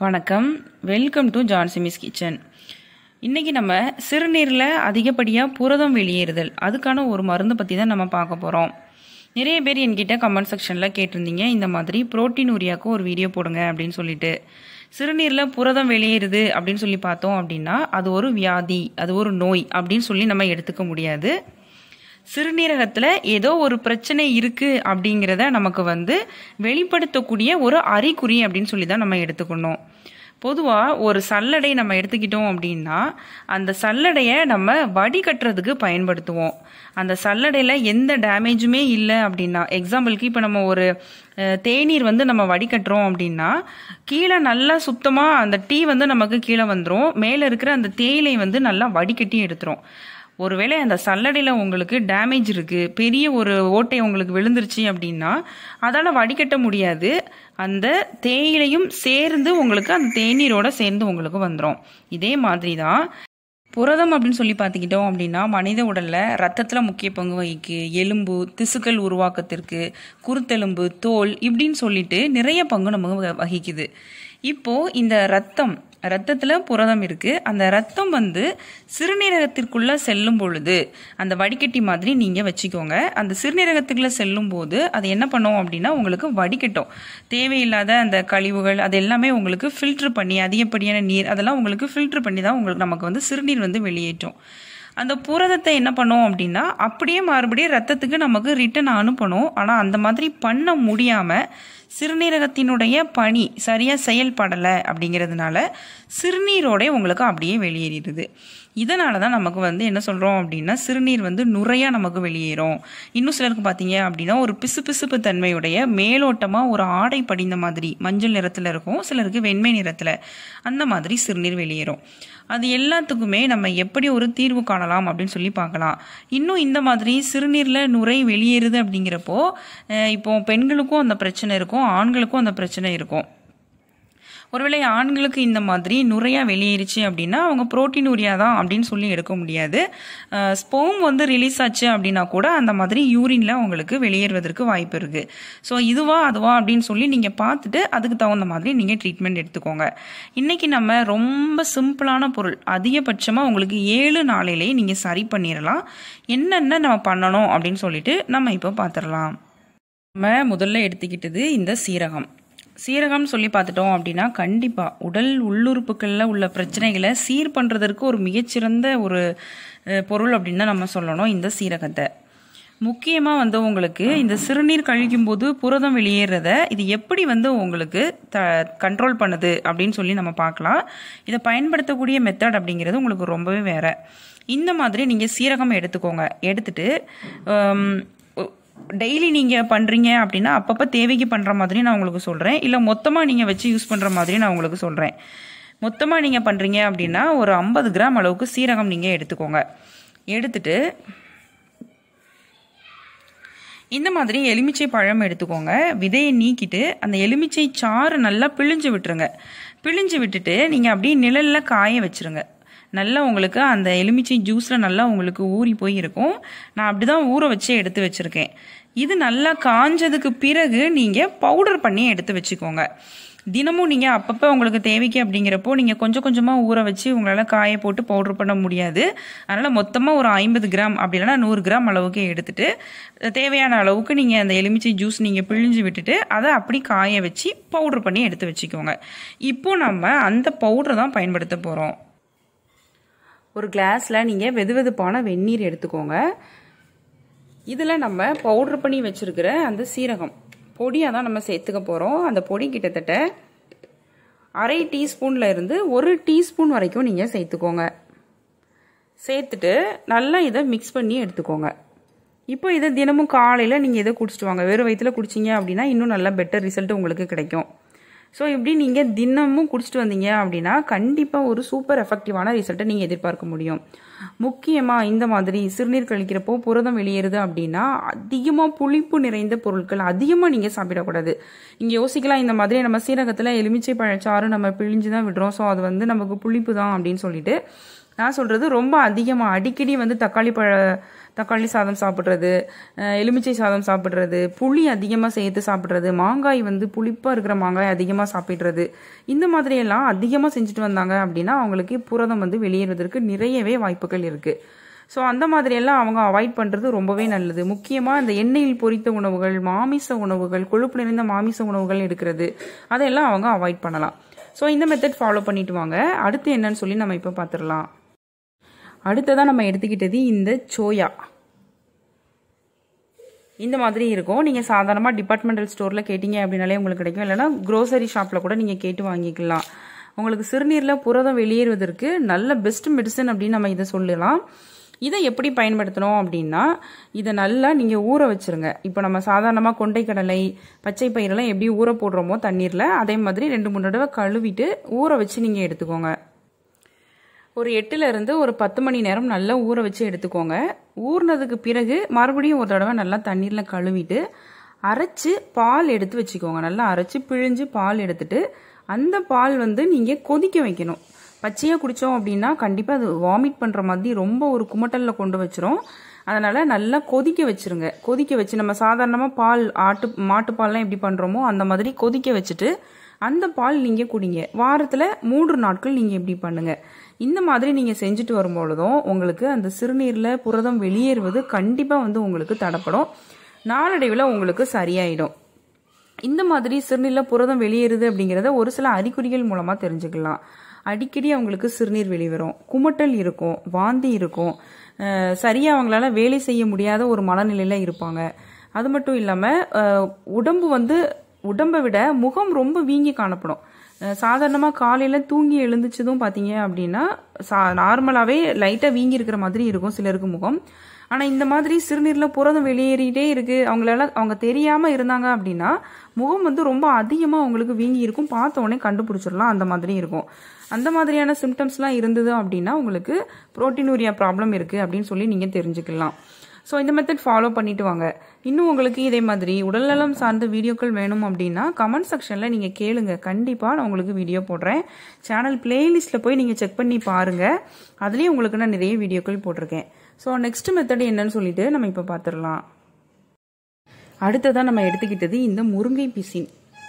வணக்கம் welcome to ஜான்சிமிஸ் kitchen இன்னைக்கு நம்ம சிறுநீரில் அதிகப்படியாக புரதம் வெளியேறுதல் அதுக்கான ஒரு மருந்து பற்றி தான் நம்ம பார்க்க போகிறோம் நிறைய பேர் என்கிட்ட கமெண்ட் செக்ஷனில் கேட்டிருந்தீங்க இந்த மாதிரி புரோட்டீன் உரியாக்கு ஒரு வீடியோ போடுங்க அப்படின்னு சொல்லிட்டு சிறுநீரில் புரதம் வெளியேறுது அப்படின்னு சொல்லி பார்த்தோம் அப்படின்னா அது ஒரு வியாதி அது ஒரு நோய் அப்படின்னு சொல்லி நம்ம எடுத்துக்க முடியாது சிறுநீரகத்தில் ஏதோ ஒரு பிரச்சனை இருக்கு அப்படிங்கிறத நமக்கு வந்து வெளிப்படுத்தக்கூடிய ஒரு அறிகுறி அப்படின்னு சொல்லி தான் நம்ம எடுத்துக்கணும் பொதுவாக ஒரு சல்லடை நம்ம எடுத்துக்கிட்டோம் அப்படின்னா அந்த சல்லடையை நம்ம வடிகட்டுறதுக்கு பயன்படுத்துவோம் அந்த சல்லடையில் எந்த டேமேஜுமே இல்லை அப்படின்னா எக்ஸாம்பிளுக்கு இப்போ நம்ம ஒரு அஹ், தேநீர் வந்து நம்ம வடிகட்டுறோம் அப்படின்னா கீழே நல்லா சுத்தமாக அந்த டீ வந்து நமக்கு கீழே வந்துடும் மேலே இருக்கிற அந்த தேயிலை வந்து நல்லா வடிகட்டி எடுத்துரும் ஒருவேளை அந்த சல்லடையில் உங்களுக்கு டேமேஜ் இருக்குது பெரிய ஒரு ஓட்டை உங்களுக்கு விழுந்துருச்சு அப்படின்னா அதால் வடிகட்ட முடியாது அந்த தேயிலையும் சேர்ந்து உங்களுக்கு அந்த தேநீரோட சேர்ந்து உங்களுக்கு வந்துடும் இதே மாதிரி தான் புரதம் அப்படின்னு சொல்லி பார்த்துக்கிட்டோம் அப்படின்னா மனித உடலில் ரத்தத்தில் முக்கிய பங்கு வகிக்கு எலும்பு திசுக்கள் உருவாக்கத்திற்கு குருத்தெலும்பு தோல் இப்படின்னு சொல்லிட்டு நிறைய பங்கு நமக்கு வ- வகிக்குது இப்போ இந்த ரத்தம் ரத்தத்தில் புரதம் இருக்கு அந்த ரத்தம் வந்து சிறுநீரகத்திற்குள்ள செல்லும் பொழுது அந்த வடிகட்டி மாதிரி நீங்கள் வச்சுக்கோங்க அந்த சிறுநீரகத்துக்குள்ள செல்லும் போது அது என்ன பண்ணும் அப்படின்னா உங்களுக்கு வடிகட்டும் தேவையில்லாத அந்த கழிவுகள் அது எல்லாமே உங்களுக்கு ஃபில்டர் பண்ணி அதிகப்படியான நீர் அதெல்லாம் உங்களுக்கு ஃபில்டர் பண்ணி தான் உங்களுக்கு நமக்கு வந்து சிறுநீர் வந்து வெளியேற்றும் அந்த புரதத்தை என்ன பண்ணோம் அப்படின்னா அப்படியே மறுபடியும் ரத்தத்துக்கு நமக்கு ரிட்டன் அனுப்பணும் ஆனால் அந்த மாதிரி பண்ண முடியாமல் சிறுநீரகத்தினுடைய பணி சரியாக செயல்படலை அப்படிங்கிறதுனால சிறுநீரோட உங்களுக்கு அப்படியே வெளியேறிடுது இதனால தான் நமக்கு வந்து என்ன சொல்கிறோம் அப்படின்னா சிறுநீர் வந்து நுரையாக நமக்கு வெளியேறும் இன்னும் சிலருக்கு பார்த்தீங்க அப்படின்னா ஒரு பிசுபிசுப்பு தன்மையுடைய மேலோட்டமாக ஒரு ஆடை படிந்த மாதிரி மஞ்சள் நிறத்தில் இருக்கும் சிலருக்கு வெண்மை நிறத்தில் அந்த மாதிரி சிறுநீர் வெளியேறும் அது எல்லாத்துக்குமே நம்ம எப்படி ஒரு தீர்வு காணலாம் அப்படின்னு சொல்லி பார்க்கலாம் இன்னும் இந்த மாதிரி சிறுநீரில் நுரை வெளியேறுது அப்படிங்கிறப்போ அஹ் இப்போ பெண்களுக்கும் அந்த பிரச்சனை இருக்கும் ஆண்களுக்கும் அந்த பிரச்சனை இருக்கும் ஒருவேளை ஆண்களுக்கு இந்த மாதிரி நுரையா வெளியேறிச்சு அப்படின்னா அவங்க புரோட்டீன் உரியா தான் அப்படின்னு சொல்லி எடுக்க முடியாது ஸ்போம் வந்து ரிலீஸ் ஆச்சு அப்படின்னா கூட அந்த மாதிரி யூரின்ல உங்களுக்கு வெளியேறுவதற்கு வாய்ப்பு இருக்கு ஸோ இதுவா அதுவா அப்படின்னு சொல்லி நீங்க பார்த்துட்டு அதுக்கு தகுந்த மாதிரி நீங்க ட்ரீட்மெண்ட் எடுத்துக்கோங்க இன்னைக்கு நம்ம ரொம்ப சிம்பிளான பொருள் அதிகபட்சமா உங்களுக்கு ஏழு நாளையிலேயே நீங்க சரி பண்ணிடலாம் என்னென்ன நம்ம பண்ணணும் அப்படின்னு சொல்லிட்டு நம்ம இப்போ பார்த்துடலாம் நம்ம முதல்ல எடுத்துக்கிட்டது இந்த சீரகம் சீரகம் சொல்லி பார்த்துட்டோம் அப்படின்னா கண்டிப்பாக உடல் உள்ளுறுப்புகளில் உள்ள பிரச்சனைகளை சீர் பண்ணுறதற்கு ஒரு மிகச்சிறந்த ஒரு அஹ், பொருள் அப்படின்னு தான் நம்ம சொல்லணும் இந்த சீரகத்தை முக்கியமாக வந்து உங்களுக்கு இந்த சிறுநீர் கழிக்கும் போது புரதம் வெளியேறத இது எப்படி வந்து உங்களுக்கு த கண்ட்ரோல் பண்ணுது அப்படின்னு சொல்லி நம்ம பார்க்கலாம் இதை பயன்படுத்தக்கூடிய மெத்தட் அப்படிங்கிறது உங்களுக்கு ரொம்பவே வேற இந்த மாதிரி நீங்கள் சீரகம் எடுத்துக்கோங்க எடுத்துட்டு டெய்லி நீங்கள் பண்ணுறீங்க அப்படின்னா அப்பப்போ தேவைக்கு பண்ணுற மாதிரி நான் உங்களுக்கு சொல்கிறேன் இல்லை மொத்தமாக நீங்கள் வச்சு யூஸ் பண்ணுற மாதிரி நான் உங்களுக்கு சொல்கிறேன் மொத்தமாக நீங்கள் பண்ணுறீங்க அப்படின்னா ஒரு ஐம்பது கிராம் அளவுக்கு சீரகம் நீங்கள் எடுத்துக்கோங்க எடுத்துட்டு இந்த மாதிரி எலுமிச்சை பழம் எடுத்துக்கோங்க விதையை நீக்கிட்டு அந்த எலுமிச்சை சாறு நல்லா பிழிஞ்சு விட்டுருங்க பிழிஞ்சு விட்டுட்டு நீங்கள் அப்படியே நிழலில் காய வச்சிருங்க நல்லா உங்களுக்கு அந்த எலுமிச்சை ஜூஸில் நல்லா உங்களுக்கு ஊறி போய் இருக்கும் நான் அப்படி தான் ஊற வச்சு எடுத்து வச்சுருக்கேன் இது நல்லா காஞ்சதுக்கு பிறகு நீங்கள் பவுடர் பண்ணி எடுத்து வச்சுக்கோங்க தினமும் நீங்கள் அப்பப்போ உங்களுக்கு தேவைக்கு அப்படிங்கிறப்போ நீங்கள் கொஞ்சம் கொஞ்சமாக ஊற வச்சு உங்களால் காய போட்டு பவுடர் பண்ண முடியாது அதனால் மொத்தமாக ஒரு ஐம்பது கிராம் அப்படி இல்லைன்னா நூறு கிராம் அளவுக்கு எடுத்துட்டு தேவையான அளவுக்கு நீங்கள் அந்த எலுமிச்சை ஜூஸ் நீங்கள் பிழிஞ்சு விட்டுட்டு அதை அப்படி காய வச்சு பவுடர் பண்ணி எடுத்து வச்சுக்கோங்க இப்போ நம்ம அந்த பவுடரை தான் பயன்படுத்த போகிறோம் ஒரு கிளாஸில் நீங்கள் வெது வெதுப்பான வெந்நீர் எடுத்துக்கோங்க இதில் நம்ம பவுடர் பண்ணி வச்சுருக்கிற அந்த சீரகம் பொடியாக தான் நம்ம சேர்த்துக்க போகிறோம் அந்த பொடி கிட்டத்தட்ட அரை டீஸ்பூனில் இருந்து ஒரு டீஸ்பூன் வரைக்கும் நீங்கள் சேர்த்துக்கோங்க சேர்த்துட்டு நல்லா இதை மிக்ஸ் பண்ணி எடுத்துக்கோங்க இப்போ இதை தினமும் காலையில் நீங்கள் இதை குடிச்சிட்டு வாங்க வெறும் வயிற்றுல குடிச்சிங்க அப்படின்னா இன்னும் நல்ல பெட்டர் ரிசல்ட் உங்களுக்கு கிடைக்கும் ஸோ இப்படி நீங்கள் தினமும் குடிச்சிட்டு வந்தீங்க அப்படின்னா கண்டிப்பாக ஒரு சூப்பர் எஃபெக்டிவான ரிசல்ட்டை நீங்கள் எதிர்பார்க்க முடியும் முக்கியமாக இந்த மாதிரி சிறுநீர் கழிக்கிறப்போ புரதம் வெளியேறுது அப்படின்னா அதிகமாக புளிப்பு நிறைந்த பொருட்கள் அதிகமாக நீங்கள் சாப்பிடக்கூடாது இங்கே யோசிக்கலாம் இந்த மாதிரி நம்ம சீரகத்தில் எலுமிச்சை பழச்சாறு நம்ம பிழிஞ்சு தான் விடுறோம் ஸோ அது வந்து நமக்கு புளிப்பு தான் அப்படின்னு சொல்லிட்டு நான் சொல்கிறது ரொம்ப அதிகமாக அடிக்கடி வந்து தக்காளி பழ தக்காளி சாதம் சாப்பிட்றது அஹ், எலுமிச்சை சாதம் சாப்பிட்றது புளி அதிகமாக சேர்த்து சாப்பிட்றது மாங்காய் வந்து புளிப்பாக இருக்கிற மாங்காய் அதிகமாக சாப்பிட்றது இந்த மாதிரியெல்லாம் அதிகமாக செஞ்சுட்டு வந்தாங்க அப்படின்னா அவங்களுக்கு புரதம் வந்து வெளியேறுவதற்கு நிறையவே வாய்ப்புகள் இருக்குது ஸோ அந்த மாதிரியெல்லாம் அவங்க அவாய்ட் பண்ணுறது ரொம்பவே நல்லது முக்கியமாக இந்த எண்ணெயில் பொரித்த உணவுகள் மாமிச உணவுகள் கொழுப்பு நிறைந்த மாமிச உணவுகள் எடுக்கிறது அதையெல்லாம் அவங்க அவாய்ட் பண்ணலாம் ஸோ இந்த மெத்தட் ஃபாலோ பண்ணிட்டு வாங்க அடுத்து என்னன்னு சொல்லி நம்ம இப்போ பார்த்துடலாம் அடுத்ததாக நம்ம எடுத்துக்கிட்டது இந்த சோயா இந்த மாதிரி இருக்கும் நீங்கள் சாதாரணமாக டிபார்ட்மெண்டல் ஸ்டோரில் கேட்டிங்க அப்படின்னாலே உங்களுக்கு கிடைக்கும் இல்லைன்னா க்ரோசரி ஷாப்பில் கூட நீங்கள் கேட்டு வாங்கிக்கலாம் உங்களுக்கு சிறுநீரில் புரதம் வெளியேறுவதற்கு நல்ல பெஸ்ட் மெடிசன் அப்படின்னு நம்ம இதை சொல்லலாம் இதை எப்படி பயன்படுத்தணும் அப்படின்னா இதை நல்லா நீங்கள் ஊற வச்சிருங்க இப்போ நம்ம சாதாரணமாக கொண்டைக்கடலை பச்சை பயிரெல்லாம் எப்படி ஊற போடுறோமோ தண்ணீரில் அதே மாதிரி ரெண்டு மூணு தடவை கழுவிட்டு ஊற வச்சு நீங்கள் எடுத்துக்கோங்க ஒரு எட்டுல இருந்து ஒரு பத்து மணி நேரம் நல்லா ஊற வச்சு எடுத்துக்கோங்க ஊறினதுக்கு பிறகு மறுபடியும் ஒரு தடவை நல்லா தண்ணீரில் கழுவிட்டு அரைச்சு பால் எடுத்து வச்சுக்கோங்க நல்லா அரைச்சு பிழிஞ்சு பால் எடுத்துட்டு அந்த பால் வந்து நீங்கள் கொதிக்க வைக்கணும் பச்சையாக குடித்தோம் அப்படின்னா கண்டிப்பாக அது வாமிட் பண்ணுற மாதிரி ரொம்ப ஒரு குமட்டலில் கொண்டு வச்சிரும் அதனால் நல்லா கொதிக்க வச்சிருங்க கொதிக்க வச்சு நம்ம சாதாரணமாக பால் ஆட்டு மாட்டுப்பால்லாம் எப்படி பண்ணுறோமோ அந்த மாதிரி கொதிக்க வச்சுட்டு அந்த பால் நீங்கள் குடிங்க வாரத்தில் மூன்று நாட்கள் நீங்கள் இப்படி பண்ணுங்க இந்த மாதிரி நீங்கள் செஞ்சுட்டு வரும்பொழுதும் உங்களுக்கு அந்த சிறுநீரில் புரதம் வெளியேறுவது கண்டிப்பாக வந்து உங்களுக்கு தடப்படும் நாளடைவில் உங்களுக்கு சரியாயிடும் இந்த மாதிரி சிறுநீரில் புரதம் வெளியேறுது அப்படிங்கிறத ஒரு சில அறிகுறிகள் மூலமாக தெரிஞ்சுக்கலாம் அடிக்கடி அவங்களுக்கு சிறுநீர் வெளிவரும் குமட்டல் இருக்கும் வாந்தி இருக்கும் அஹ் சரியா அவங்களால வேலை செய்ய முடியாத ஒரு மனநிலையில இருப்பாங்க அது மட்டும் இல்லாமல் உடம்பு வந்து உடம்பை விட முகம் ரொம்ப வீங்கி காணப்படும் சாதாரணமாக காலையில் தூங்கி எழுந்துச்சதும் பார்த்தீங்க அப்படின்னா சா நார்மலாகவே லைட்டாக வீங்கி இருக்கிற மாதிரி இருக்கும் சிலருக்கு முகம் ஆனால் இந்த மாதிரி சிறுநீரில் புரதம் வெளியேறிட்டே இருக்கு அவங்களால அவங்க தெரியாமல் இருந்தாங்க அப்படின்னா முகம் வந்து ரொம்ப அதிகமாக அவங்களுக்கு வீங்கி இருக்கும் பார்த்த உடனே கண்டுபிடிச்சிடலாம் அந்த மாதிரி இருக்கும் அந்த மாதிரியான சிம்டம்ஸ்லாம் இருந்தது அப்படின்னா உங்களுக்கு புரோட்டீனூரியா ப்ராப்ளம் இருக்குது அப்படின்னு சொல்லி நீங்கள் தெரிஞ்சுக்கலாம் ஸோ இந்த மெத்தட் ஃபாலோ பண்ணிட்டு வாங்க இன்னும் உங்களுக்கு இதே மாதிரி உடல்நலம் சார்ந்த வீடியோக்கள் வேணும் அப்படின்னா கமெண்ட் செக்ஷனில் நீங்கள் கேளுங்க கண்டிப்பாக நான் உங்களுக்கு வீடியோ போடுறேன் சேனல் பிளேலிஸ்ட்டில் போய் நீங்கள் செக் பண்ணி பாருங்கள் அதுலேயும் உங்களுக்கு நான் நிறைய வீடியோக்கள் போட்டிருக்கேன் ஸோ நெக்ஸ்ட் மெத்தட் என்னன்னு சொல்லிட்டு நம்ம இப்போ பார்த்துடலாம் அடுத்ததாக நம்ம எடுத்துக்கிட்டது இந்த முருங்கை பிசின்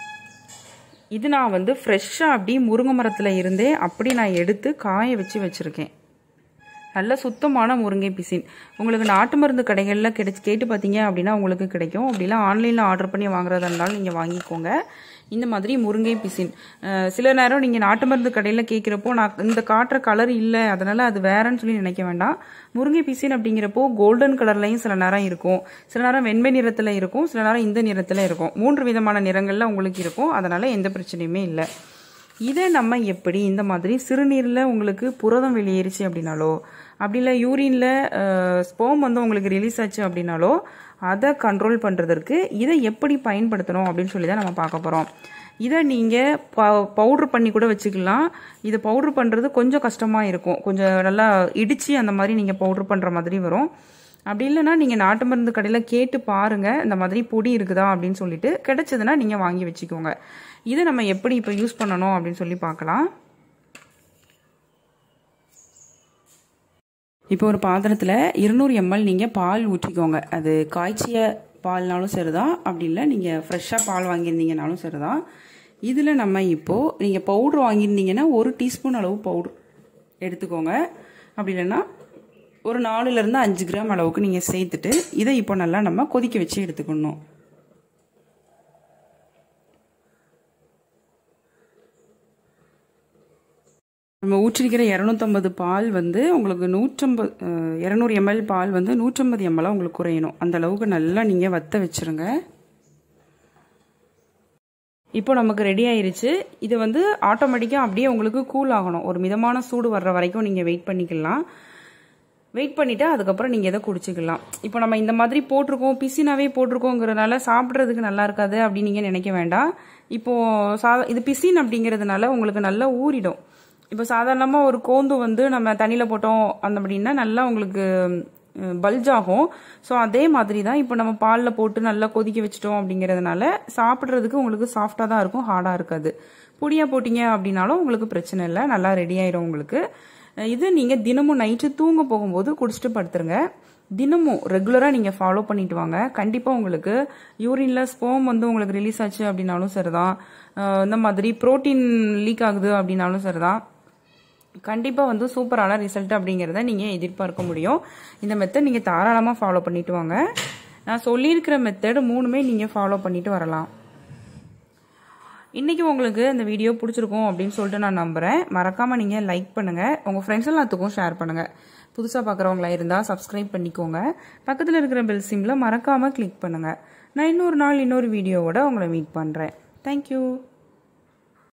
இது நான் வந்து ஃப்ரெஷ்ஷாக அப்படி முருங்கை மரத்தில் இருந்தே அப்படி நான் எடுத்து காய வச்சு வச்சுருக்கேன் நல்ல சுத்தமான முருங்கை பிசின் உங்களுக்கு நாட்டு மருந்து கடைகளில் கிடைச்சி கேட்டு பார்த்தீங்க அப்படின்னா உங்களுக்கு கிடைக்கும் அப்படிலாம் ஆன்லைனில் ஆர்டர் பண்ணி வாங்குறதா இருந்தாலும் நீங்கள் வாங்கிக்கோங்க இந்த மாதிரி முருங்கை பிசின் அஹ் சில நேரம் நீங்கள் நாட்டு மருந்து கடையில் கேட்குறப்போ நான் இந்த காட்டுற கலர் இல்லை அதனால் அது வேறன்னு சொல்லி நினைக்க வேண்டாம் முருங்கை பிசின் அப்படிங்கிறப்போ கோல்டன் கலர்லையும் சில நேரம் இருக்கும் சில நேரம் வெண்மை நிறத்தில் இருக்கும் சில நேரம் இந்த நிறத்தில் இருக்கும் மூன்று விதமான நிறங்களில் உங்களுக்கு இருக்கும் அதனால் எந்த பிரச்சனையுமே இல்லை இதை நம்ம எப்படி இந்த மாதிரி சிறுநீரில் உங்களுக்கு புரதம் வெளியேறிச்சு அப்படின்னாலோ அப்படி இல்லை யூரினில் ஸ்போம் வந்து உங்களுக்கு ரிலீஸ் ஆச்சு அப்படின்னாலோ அதை கண்ட்ரோல் பண்ணுறதற்கு இதை எப்படி பயன்படுத்தணும் அப்படின்னு சொல்லி தான் நம்ம பார்க்க போகிறோம் இதை நீங்கள் ப பவுட்ரு பண்ணி கூட வச்சுக்கலாம் இதை பவுட்ரு பண்ணுறது கொஞ்சம் கஷ்டமாக இருக்கும் கொஞ்சம் நல்லா இடித்து அந்த மாதிரி நீங்கள் பவுட்ரு பண்ணுற மாதிரி வரும் அப்படி இல்லைன்னா நீங்கள் நாட்டு மருந்து கடையில் கேட்டு பாருங்கள் இந்த மாதிரி பொடி இருக்குதா அப்படின்னு சொல்லிட்டு கிடைச்சதுன்னா நீங்கள் வாங்கி வச்சுக்கோங்க இதை நம்ம எப்படி இப்போ யூஸ் பண்ணணும் அப்படின்னு சொல்லி பார்க்கலாம் இப்போ ஒரு பாத்திரத்தில் இருநூறு எம்எல் நீங்கள் பால் ஊற்றிக்கோங்க அது காய்ச்சிய பால்னாலும் சரிதான் அப்படி இல்லை நீங்கள் ஃப்ரெஷ்ஷாக பால் வாங்கியிருந்தீங்கனாலும் சரிதான் இதில் நம்ம இப்போது நீங்கள் பவுட்ரு வாங்கியிருந்தீங்கன்னா ஒரு டீஸ்பூன் அளவு பவுட்ரு எடுத்துக்கோங்க அப்படி இல்லைன்னா ஒரு நாலுலேருந்து அஞ்சு கிராம் அளவுக்கு நீங்கள் சேர்த்துட்டு இதை இப்போ நல்லா நம்ம கொதிக்க வச்சு எடுத்துக்கணும் நம்ம ஊற்றிருக்கிற இரநூத்தம்பது பால் வந்து உங்களுக்கு நூற்றம்பது இரநூறு எம்எல் பால் வந்து நூற்றம்பது எம்எல்லாக உங்களுக்கு குறையணும் அந்த அளவுக்கு நல்லா நீங்கள் வத்த வச்சுருங்க இப்போ நமக்கு ரெடி ஆயிருச்சு இது வந்து ஆட்டோமேட்டிக்காக அப்படியே உங்களுக்கு கூல் ஆகணும் ஒரு மிதமான சூடு வர்ற வரைக்கும் நீங்கள் வெயிட் பண்ணிக்கலாம் வெயிட் பண்ணிவிட்டு அதுக்கப்புறம் நீங்கள் எதை குடிச்சிக்கலாம் இப்போ நம்ம இந்த மாதிரி போட்டிருக்கோம் பிசினாவே போட்டிருக்கோங்கிறதுனால சாப்பிட்றதுக்கு நல்லா இருக்காது அப்படின்னு நீங்கள் நினைக்க வேண்டாம் இப்போது சா இது பிசின் அப்படிங்கிறதுனால உங்களுக்கு நல்லா ஊறிடும் இப்போ சாதாரணமாக ஒரு கோந்து வந்து நம்ம தண்ணியில் போட்டோம் அந்த அப்படின்னா நல்லா உங்களுக்கு பல்ஜ் ஆகும் ஸோ அதே மாதிரி தான் இப்போ நம்ம பாலில் போட்டு நல்லா கொதிக்க வச்சிட்டோம் அப்படிங்கிறதுனால சாப்பிட்றதுக்கு உங்களுக்கு சாஃப்டாக தான் இருக்கும் ஹார்டாக இருக்காது பொடியாக போட்டிங்க அப்படின்னாலும் உங்களுக்கு பிரச்சனை இல்லை நல்லா ரெடி ஆயிரும் உங்களுக்கு இது நீங்கள் தினமும் நைட்டு தூங்க போகும்போது குடிச்சிட்டு படுத்துருங்க தினமும் ரெகுலராக நீங்கள் ஃபாலோ பண்ணிட்டு வாங்க கண்டிப்பாக உங்களுக்கு யூரினில் ஸ்போம் வந்து உங்களுக்கு ரிலீஸ் ஆச்சு அப்படின்னாலும் சரிதான் அஹ் இந்த மாதிரி புரோட்டீன் லீக் ஆகுது அப்படின்னாலும் சரிதான் கண்டிப்பாக வந்து சூப்பரான ரிசல்ட் அப்படிங்கிறத நீங்கள் எதிர்பார்க்க முடியும் இந்த மெத்தட் நீங்கள் தாராளமாக ஃபாலோ பண்ணிட்டு வாங்க நான் சொல்லியிருக்கிற மெத்தட் மூணுமே நீங்கள் ஃபாலோ பண்ணிட்டு வரலாம் இன்றைக்கி உங்களுக்கு இந்த வீடியோ பிடிச்சிருக்கும் அப்படின்னு சொல்லிட்டு நான் நம்புகிறேன் மறக்காமல் நீங்கள் லைக் பண்ணுங்கள் உங்கள் ஃப்ரெண்ட்ஸ் எல்லாத்துக்கும் ஷேர் பண்ணுங்கள் புதுசாக பார்க்குறவங்களா இருந்தால் சப்ஸ்கிரைப் பண்ணிக்கோங்க பக்கத்தில் இருக்கிற பெல் சிம்மில் மறக்காமல் கிளிக் பண்ணுங்கள் நான் இன்னொரு நாள் இன்னொரு வீடியோவோட உங்களை மீட் பண்ணுறேன் தேங்க்யூ